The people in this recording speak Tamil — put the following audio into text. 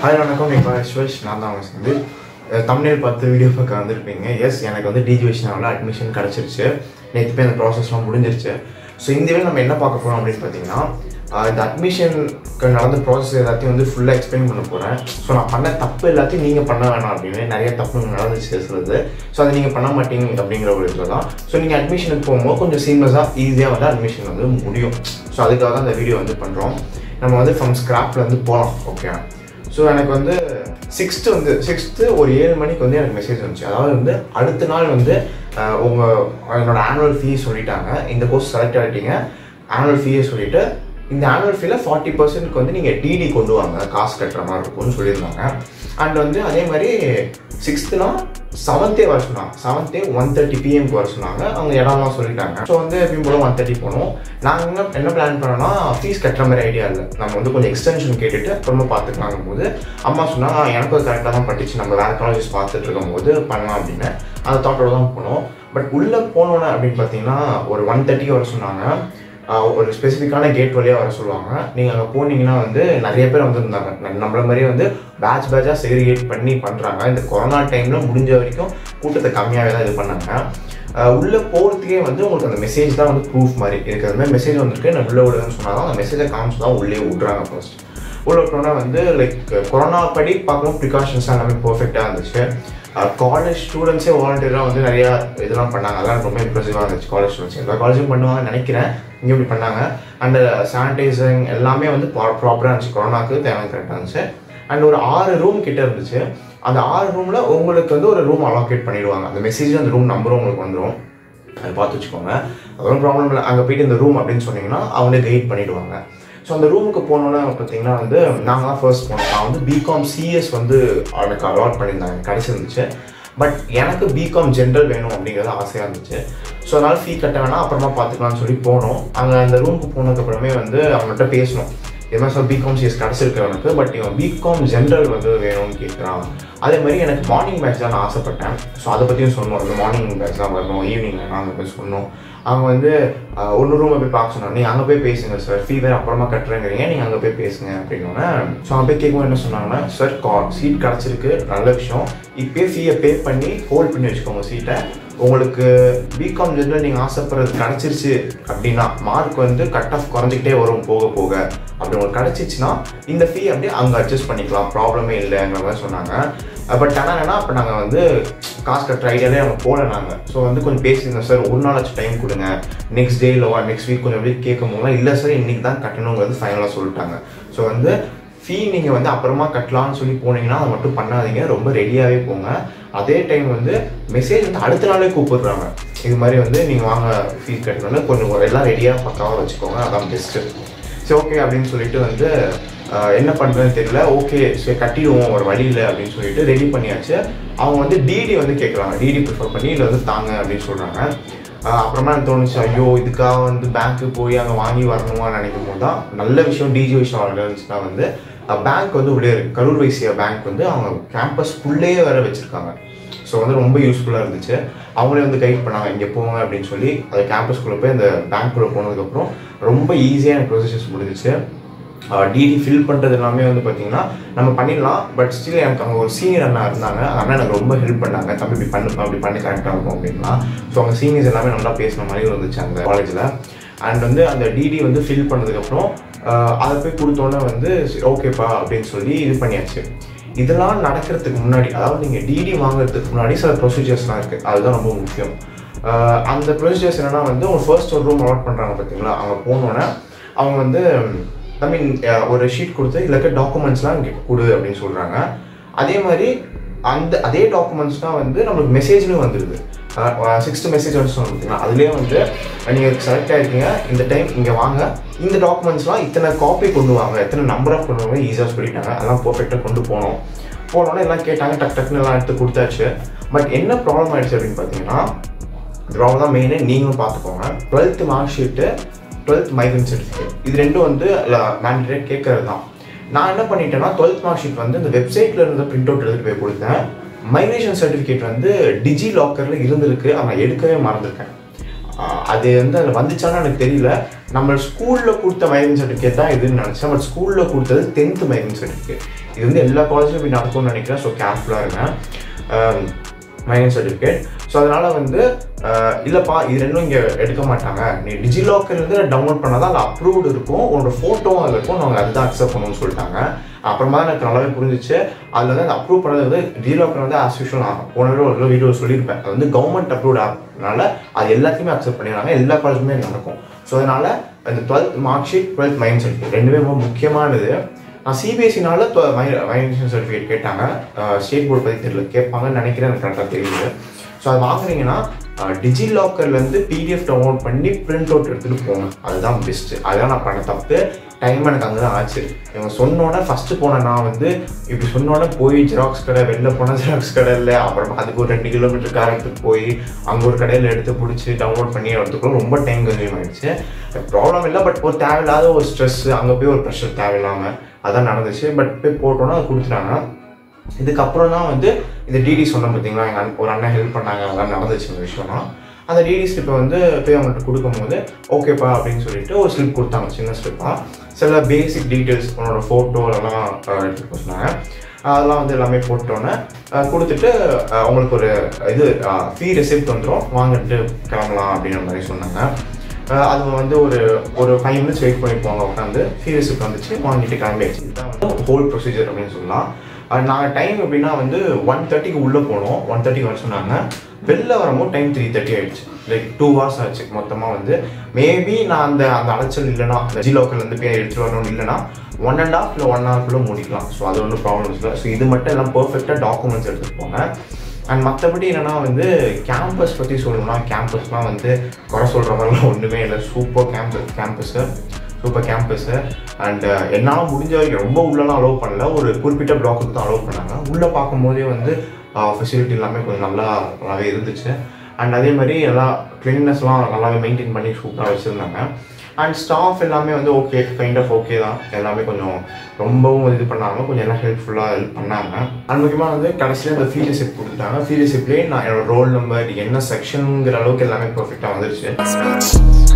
ஹாய் வணக்கம் இப்போ ஸ்வஷ் நான் தான் அவங்க சேர்ந்து தமிழில் பார்த்து வீடியோ பார்க்க வந்திருப்பீங்க எஸ் எனக்கு வந்து டிஜி விஷனாவில் அட்மிஷன் கிடச்சிருச்சு நேற்று போய் அந்த ப்ராசஸ்லாம் முடிஞ்சிருச்சு ஸோ இந்த வேலை நம்ம என்ன பார்க்க போகிறோம் அப்படின்னு பார்த்தீங்கன்னா ஆஹ் இந்த அட்மிஷனுக்கு நடந்த ப்ராசஸ் எல்லாத்தையும் வந்து ஃபுல்லாக எக்ஸ்பிளைன் பண்ண போகிறேன் ஸோ நான் பண்ண தப்பு எல்லாத்தையும் நீங்கள் பண்ண வேணாம் அப்படின்னு நிறைய தப்பு நடந்துச்சு சொல்லுது ஸோ அதை நீங்கள் பண்ண மாட்டீங்க அப்படிங்கிற ஒரு இதில் தான் ஸோ நீங்கள் அட்மிஷனுக்கு போகும்போது கொஞ்சம் சீம்லஸாக ஈஸியாக வந்து அட்மிஷன் வந்து முடியும் ஸோ அதுக்காக தான் இந்த வீடியோ வந்து பண்ணுறோம் நம்ம வந்து ஃப்ரம் ஸ்கிராப்ல வந்து போகலாம் ஓகே ஸோ எனக்கு வந்து சிக்ஸ்த்து வந்து சிக்ஸ்த்து ஒரு ஏழு மணிக்கு வந்து எனக்கு மெசேஜ் வந்துச்சு அதாவது வந்து அடுத்த நாள் வந்து அஹ், உங்க என்னோட ஆனுவல் ஃபீ சொல்லிட்டாங்க இந்த கோர்ஸ் செலக்ட் ஆகிட்டீங்க ஆனுவல் ஃபீயை சொல்லிட்டு இந்த ஆனுவல் ஃபீல ஃபார்ட்டி பர்சன்ட்க்கு வந்து நீங்கள் டிடி கொண்டு வாங்க காசு கட்டுற மாதிரி இருக்கும்னு சொல்லியிருந்தாங்க அண்ட் வந்து அதே மாதிரி சிக்ஸ்த்துனா செவன்த்தே வர சொன்னாங்க செவன்த்தே ஒன் தேர்ட்டி பிஎம்க்கு வர சொன்னாங்க அவங்க இடம்லாம் சொல்லிட்டாங்க ஸோ வந்து எப்பயும் போல ஒன் தேர்ட்டி போனோம் நாங்கள் என்ன என்ன பிளான் பண்ணோம்னா ஃபீஸ் கட்டுற மாதிரி ஐடியா இல்லை நம்ம வந்து கொஞ்சம் எக்ஸ்டென்ஷன் கேட்டுட்டு அப்புறமா பார்த்துக்கலாங்கும் போது அம்மா சொன்னாங்க எனக்கு அது கரெக்டாக தான் பட்டுச்சு நம்ம வேறு காலேஜஸ் பார்த்துட்டு இருக்கும்போது பண்ணலாம் அப்படின்னு அந்த தாட்டோட தான் போனோம் பட் உள்ளே போனோன்னே அப்படின்னு பார்த்தீங்கன்னா ஒரு ஒன் தேர்ட்டிக்கு வர சொன்னாங்க ஆஹ் ஒரு ஸ்பெசிஃபிக்கான கேட் வழியாக வர சொல்லுவாங்க நீங்கள் அங்கே போனீங்கன்னா வந்து நிறைய பேர் வந்திருந்தாங்க நம்ம- நம்மள மாதிரியே வந்து பேட்ச் பேட்சாக செக்ரிகேட் பண்ணி பண்ணுறாங்க இந்த கொரோனா டைமில் முடிஞ்ச வரைக்கும் கூட்டத்தை கம்மியாகவே தான் இது பண்ணாங்க ஆஹ் உள்ள போகிறதுக்கே வந்து உங்களுக்கு அந்த மெசேஜ் தான் வந்து ப்ரூஃப் மாதிரி இருக்கு அது மாதிரி மெசேஜ் வந்திருக்கு நான் உள்ள விடுறேன்னு சொன்னால் தான் அந்த மெசேஜை காமிச்சு தான் உள்ளே விட்றாங்க ஃபர்ஸ்ட் உள்ள விட்டோன்னா வந்து லைக் கொரோனா படி பார்க்கும்போது ப்ரிகாஷன்ஸ் எல்லாமே பர்ஃபெக்டாக இருந்துச்சு காலேஜ் ஸ்டூடெண்ட்ஸே வாலண்டியராக வந்து நிறையா இதெல்லாம் பண்ணாங்க அதெல்லாம் எனக்கு ரொம்ப இம்ப்ரெசிவாக இருந்துச்சு காலேஜ் ஸ்டூடெண்ட்ஸ் எல்லா காலேஜும் பண்ணுவாங்கன்னு நினைக்கிறேன் இங்கே இப்படி பண்ணாங்க அண்ட் சானிடைசிங் எல்லாமே வந்து ப்ராப்பராக இருந்துச்சு கொரோனாக்கு தேவை கரெக்டாக இருந்துச்சு அண்ட் ஒரு ஆறு ரூம் கிட்ட இருந்துச்சு அந்த ஆறு ரூமில் உங்களுக்கு வந்து ஒரு ரூம் அலோகேட் பண்ணிடுவாங்க அந்த மெசேஜ் அந்த ரூம் நம்பரும் உங்களுக்கு வந்துடும் அதை பார்த்து வச்சுக்கோங்க அதெல்லாம் ப்ராப்ளம் இல்லை அங்கே போயிட்டு இந்த ரூம் அப்படின்னு சொன்னீங்கன்னா அவங்களே கைட் பண்ணிடுவாங்க ஸோ அந்த ரூமுக்கு போனோன்னே பார்த்தீங்கன்னா வந்து நாங்கள் தான் ஃபர்ஸ்ட் போனோம் நான் வந்து பிகாம் சிஎஸ் வந்து எனக்கு அலாட் பண்ணியிருந்தாங்க எனக்கு கிடச்சிருந்துச்சு பட் எனக்கு பிகாம் ஜென்ரல் வேணும் அப்படிங்கிறது ஆசையாக இருந்துச்சு ஸோ அதனால் ஃபீ கட்ட வேணாம் அப்புறமா பார்த்துக்கலாம்னு சொல்லி போனோம் அங்கே அந்த ரூமுக்கு போனதுக்கப்புறமே வந்து அவங்கள்ட்ட பேசணும் இது மாதிரி சார் பிகாம் சிஎஸ் கிடச்சிருக்கு அவனுக்கு பட் இவன் பிகாம் ஜென்ரல் வந்து வேணும்னு கேட்குறான் அதே மாதிரி எனக்கு மார்னிங் பேட்ச் தான் நான் ஆசைப்பட்டேன் ஸோ அதை பற்றியும் சொன்னோம் இந்த மார்னிங் பேட்ச் தான் வரணும் ஈவினிங் நாங்கள் போய் சொன்னோம் அவங்க வந்து ஆஹ், ஒன்று ரூமை போய் பார்க்க சொன்னாங்க நீங்கள் அங்கே போய் பேசுங்க சார் ஃபீ வேறு அப்புறமா கட்டுறேங்கிறீங்க நீங்கள் அங்கே போய் பேசுங்க அப்படின்னோடனே ஸோ அங்கே போய் கேட்கும்போது என்ன சொன்னாங்கன்னா சார் கா சீட் கிடச்சிருக்கு நல்ல விஷயம் இப்போயே ஃபீயை பே பண்ணி ஹோல்ட் பண்ணி வச்சுக்கோங்க சீட்டை உங்களுக்கு பிகாம் ஜென்ரல் நீங்கள் ஆசைப்படுறது கிடச்சிருச்சு அப்படின்னா மார்க் வந்து கட் ஆஃப் குறைஞ்சிக்கிட்டே வரும் போக போக அப்படி உங்களுக்கு கிடச்சிச்சுன்னா இந்த ஃபீ அப்படியே அங்கே அட்ஜஸ்ட் பண்ணிக்கலாம் ப்ராப்ளமே இல்லைங்கிற மாதிரி சொன்னாங்க பட் ஆனால் என்னன்னா அப்போ நாங்கள் வந்து காசு கட்டுற ஐடியாலே நம்ம போகல நாங்கள் ஸோ வந்து கொஞ்சம் பேசியிருந்தோம் சார் ஒரு நாளாச்சும் டைம் கொடுங்க நெக்ஸ்ட் டே இல்லை நெக்ஸ்ட் வீக் கொஞ்சம் அப்படியே கேட்கும் போது இல்லை சார் இன்னைக்கு தான் கட்டணுங்கிறது ஃபைனலாக சொல்லிட்டாங்க ஸோ வந்து ஃபீ நீங்கள் வந்து அப்புறமா கட்டலாம்னு சொல்லி போனீங்கன்னா அதை மட்டும் பண்ணாதீங்க ரொம்ப ரெடியாகவே போங்க அதே டைம் வந்து மெசேஜ் வந்து அடுத்த நாளே கூப்பிடுறாங்க இது மாதிரி வந்து நீங்கள் வாங்க ஃபீஸ் கட்டணும்னு கொஞ்சம் எல்லாம் ரெடியாக பக்காவாக வச்சுக்கோங்க அதான் பெஸ்ட்டு சரி ஓகே அப்படின்னு சொல்லிட்டு வந்து ஆஹ், என்ன பண்ணுறதுன்னு தெரியல ஓகே சரி கட்டிடுவோம் ஒரு வழி இல்லை அப்படின்னு சொல்லிட்டு ரெடி பண்ணியாச்சு அவங்க வந்து டிடி வந்து கேட்குறாங்க டிடி ப்ரிஃபர் பண்ணி இதில் வந்து தாங்க அப்படின்னு சொல்கிறாங்க அப்புறமா எனக்கு தோணுச்சு ஐயோ இதுக்காக வந்து பேங்க்கு போய் அங்கே வாங்கி வரணுமான்னு நினைக்கும் போது தான் நல்ல விஷயம் டிஜி விஷயம் இருந்துச்சுன்னா வந்து பேங்க் வந்து உள்ளே இருக்கு கரூர் வைசியா பேங்க் வந்து அவங்க கேம்பஸ்க்குள்ளேயே வேற வச்சுருக்காங்க ஸோ வந்து ரொம்ப யூஸ்ஃபுல்லாக இருந்துச்சு அவங்களே வந்து கைட் பண்ணாங்க இங்கே போங்க அப்படின்னு சொல்லி அது கேம்பஸ்குள்ளே போய் அந்த பேங்க்குள்ளே போனதுக்கப்புறம் ரொம்ப ஈஸியான ப்ரொசீஜர்ஸ் முடிஞ்சிச்சு டிடி ஃபில் பண்ணுறது எல்லாமே வந்து பார்த்தீங்கன்னா நம்ம பண்ணிடலாம் பட் ஸ்டில் எனக்கு அங்கே ஒரு சீனியர் அண்ணா இருந்தாங்க அந்த அண்ணா எனக்கு ரொம்ப ஹெல்ப் பண்ணாங்க தம்பி இப்படி பண்ணு அப்படி பண்ணி கரெக்டாக இருக்கும் அப்படின்னா ஸோ அவங்க சீனியர்ஸ் எல்லாமே நல்லா பேசின மாதிரி இருந்துச்சு அந்த காலேஜில் அண்ட் வந்து அந்த டிடி வந்து ஃபில் பண்ணதுக்கப்புறம் அதை போய் கொடுத்தோன்னே வந்து ஓகேப்பா அப்படின்னு சொல்லி இது பண்ணியாச்சு இதெல்லாம் நடக்கிறதுக்கு முன்னாடி அதாவது நீங்கள் டிடி வாங்குறதுக்கு முன்னாடி சில ப்ரொசீஜர்ஸ்லாம் இருக்குது அதுதான் ரொம்ப முக்கியம் ஆஹ் அந்த ப்ரொசீஜர்ஸ் என்னன்னா வந்து ஒரு ஃபர்ஸ்ட் ஒரு ரூம் அலாட் பண்ணுறாங்க பார்த்தீங்களா அங்கே போனோன்னே அவங்க வந்து ஐ மீன் ஒரு ஷீட் கொடுத்து இதில் இருக்க டாக்குமெண்ட்ஸ்லாம் இங்கே கொடு அப்படின்னு சொல்கிறாங்க அதே மாதிரி அந்த அதே டாக்குமெண்ட்ஸ் தான் வந்து நம்மளுக்கு மெசேஜ்லையும் வந்துடுது சிக்ஸ்த் மெசேஜ் வந்து சொன்னோம் பார்த்தீங்களா அதுலேயே வந்து நீங்கள் செலக்ட் ஆகிருக்கீங்க இந்த டைம் இங்கே வாங்க இந்த டாக்குமெண்ட்ஸ்லாம் இத்தனை காப்பி கொண்டு வாங்க எத்தனை நம்பர் ஆஃப் கொண்டு வாங்க ஈஸியாக சொல்லிட்டாங்க அதெல்லாம் பர்ஃபெக்டாக கொண்டு போனோம் போனோன்னே எல்லாம் கேட்டாங்க டக் டக்குன்னு எல்லாம் எடுத்து கொடுத்தாச்சு பட் என்ன ப்ராப்ளம் ஆயிடுச்சு அப்படின்னு பார்த்தீங்கன்னா ப்ராப்ளம் தான் மெயினே நீங்களும் பார்த்துக்கோங்க twelfth mark sheet twelfth migrate certificate இது ரெண்டும் வந்து மேண்டேட் கேட்கறது தான் நான் என்ன பண்ணிட்டேன்னா டுவெல்த் மார்க் ஷீட் வந்து இந்த வெப்சைட்டில் இருந்த பிரிண்ட் அவுட் எடுத்துகிட்டு போய் கொடுத்தேன் மைக்ரேஷன் சர்டிஃபிகேட் வந்து டிஜி லாக்கரில் இருந்திருக்கு ஆனால் எடுக்கவே மறந்துருக்கேன் ஆஹ் அது வந்து அதில் வந்துச்சான்னு எனக்கு தெரியல நம்ம ஸ்கூலில் கொடுத்த மைக்ரேன் சர்டிஃபிகேட் தான் இதுன்னு நினச்சேன் பட் ஸ்கூலில் கொடுத்தது டென்த்து மைக்ரேன் சர்டிஃபிகேட் இது வந்து எல்லா காலேஜ்லையும் இப்படி நடக்கும்னு நினைக்கிறேன் ஸோ கேர்ஃபுல்லாக இருங்க மைனஸ் சர்டிஃபிகேட் ஸோ அதனால் வந்து அஹ், இல்லைப்பா இது ரெண்டும் இங்கே எடுக்க மாட்டாங்க நீ டிஜிலாக்கர்லேருந்து டவுன்லோட் பண்ணால் தான் அது அப்ரூவ்டு இருக்கும் உன்னோட ஃபோட்டோவும் அதில் இருக்கும் நாங்கள் அதுதான் அக்செப்ட் பண்ணணும்னு சொல்லிட்டாங்க அப்புறமா தான் எனக்கு நல்லாவே புரிஞ்சிச்சு அதில் வந்து அந்த அப்ரூவ் பண்ணது வந்து டிஜிலாக்கர் வந்து ஆஸ் யூஷுவல் நான் போன தடவை ஒரு வீடியோ சொல்லியிருப்பேன் அது வந்து கவர்மெண்ட் அப்ரூவ்ட் ஆப்னால அது எல்லாத்தையுமே அக்செப்ட் பண்ணிடுறாங்க எல்லா காலேஜுமே நடக்கும் ஸோ அதனால் இந்த டுவெல்த் மார்க் ஷீட் டுவெல்த் மைண்ட் சர்டிஃபிகேட் ரெண்டுமே ரொம்ப முக்கியமானது நான் சிபிஎஸ்சினால மைனேஷன் சர்டிஃபிகேட் கேட்டாங்க ஸ்டேட் போர்டு பற்றி தெரியல கேட்பாங்கன்னு நினைக்கிறேன் எனக்கு கரெக்டாக தெரியுது ஸோ அது வாங்குறீங்கன்னா டிஜி லாக்கர்லேருந்து பிடிஎஃப் டவுன்லோட் பண்ணி பிரிண்ட் அவுட் எடுத்துகிட்டு போங்க அதுதான் பெஸ்ட்டு அதுதான் நான் பண்ண தப்பு டைம் எனக்கு அங்கே தான் ஆச்சு இவங்க சொன்னோன்னே ஃபஸ்ட்டு போன நான் வந்து இப்படி சொன்னோன்னே போய் ஜெராக்ஸ் கடை வெளில போனால் ஜெராக்ஸ் கடை இல்லை அப்புறம் அதுக்கு ஒரு ரெண்டு கிலோமீட்டர் காரத்துக்கு போய் அங்கே ஒரு கடையில் எடுத்து பிடிச்சி டவுன்லோட் பண்ணி எடுத்துக்கலாம் ரொம்ப டைம் கன்சியூம் ஆயிடுச்சு ப்ராப்ளம் இல்லை பட் ஒரு தேவையில்லாத ஒரு ஸ்ட்ரெஸ் அங்கே போய் ஒரு ப்ரெஷர் தேவையில்லாமல் அதான் நடந்துச்சு பட் போய் போட்டோன்னா அது கொடுத்துட்டாங்க இதுக்கப்புறம் தான் வந்து இந்த டிடி சொன்னேன் பார்த்தீங்களா எங்கள் அண்ணன் ஒரு அண்ணன் ஹெல்ப் பண்ணாங்க அதெல்லாம் நடந்துச்சு இந்த விஷயம்லாம் அந்த டிடி ஸ்லிப்பை வந்து போய் அவங்கள்ட்ட கொடுக்கும்போது ஓகேப்பா அப்படின்னு சொல்லிட்டு ஒரு ஸ்லிப் கொடுத்தாங்க சின்ன ஸ்லிப்பாக சில பேசிக் டீட்டெயில்ஸ் உன்னோட ஃபோட்டோ அதெல்லாம் எடுத்துக்க சொன்னாங்க அதெல்லாம் வந்து எல்லாமே போட்டோன்னே அஹ், கொடுத்துட்டு அஹ், உங்களுக்கு ஒரு இது ஃபீ ரெசிப்ட் வந்துடும் வாங்கிட்டு கிளம்பலாம் அப்படின்ற மாதிரி சொன்னாங்க அஹ் அது வந்து ஒரு ஒரு ஃபைவ் மினிட்ஸ் வெயிட் பண்ணிப்போங்க உட்காந்து ஃபீ ரெசிப்ட் வந்துச்சு வாங்கிட்டு கிளம்பியாச்சு இதுதான் வந்து ஹோல் ப்ரொசீஜர் அப்படின்னு சொல்லலாம் நாங்கள் டைம் எப்படின்னா வந்து ஒன் தேர்ட்டிக்கு உள்ளே போனோம் ஒன் தேர்ட்டிக்கு வர சொன்னாங்க வெளில வரும்போது டைம் த்ரீ தேர்ட்டி ஆயிடுச்சு லைக் டூ ஹவர்ஸ் ஆச்சு மொத்தமாக வந்து மேபி நான் அந்த அந்த அலைச்சல் இல்லைனா அந்த ஜி லோக்கல்லேருந்து போய் எடுத்துகிட்டு வரணும் இல்லைனா ஒன் அண்ட் ஹாஃப் இல்லை ஒன் ஹவர்க்குள்ளே முடிக்கலாம் ஸோ அது ஒன்றும் ப்ராப்ளம்ஸ் இல்லை ஸோ இது மட்டும் எல்லாம் பர்ஃபெக்டாக டாக்குமெண்ட்ஸ் எடுத்துகிட்டு போங்க அண்ட் மற்றபடி என்னன்னா வந்து கேம்பஸ் பற்றி சொல்லணும்னா கேம்பஸ்லாம் வந்து குறை சொல்கிற மாதிரிலாம் ஒன்றுமே இல்லை super campus campus super campus and என்னால் முடிஞ்ச வரைக்கும் ரொம்ப உள்ளலாம் அலோவ் பண்ணல ஒரு குறிப்பிட்ட பிளாக்குக்கு தான் அலோவ் பண்ணாங்க உள்ளே பார்க்கும்போதே வந்து ஃபெசிலிட்டி எல்லாமே கொஞ்சம் நல்லா நல்லாவே இருந்துச்சு அண்ட் அதே மாதிரி எல்லா கிளீன்னஸ்லாம் நல்லாவே மெயின்டைன் பண்ணி சூப்பராக வச்சுருந்தாங்க அண்ட் ஸ்டாஃப் எல்லாமே வந்து ஓகே கைண்ட் ஆஃப் ஓகே தான் எல்லாமே கொஞ்சம் ரொம்பவும் இது பண்ணாமல் கொஞ்சம் எல்லாம் ஹெல்ப்ஃபுல்லாக ஹெல்ப் பண்ணாங்க அண்ட் முக்கியமாக வந்து கடைசியில் அந்த ஃபீ ரிசிப்ட் கொடுத்துட்டாங்க ஃபீ ரிசிப்ட்லேயே நான் என்னோட ரோல் நம்பர் என்ன செக்ஷனுங்கிற அளவுக்கு எல்லாமே பர்ஃபெக்டாக வந்துருச்சு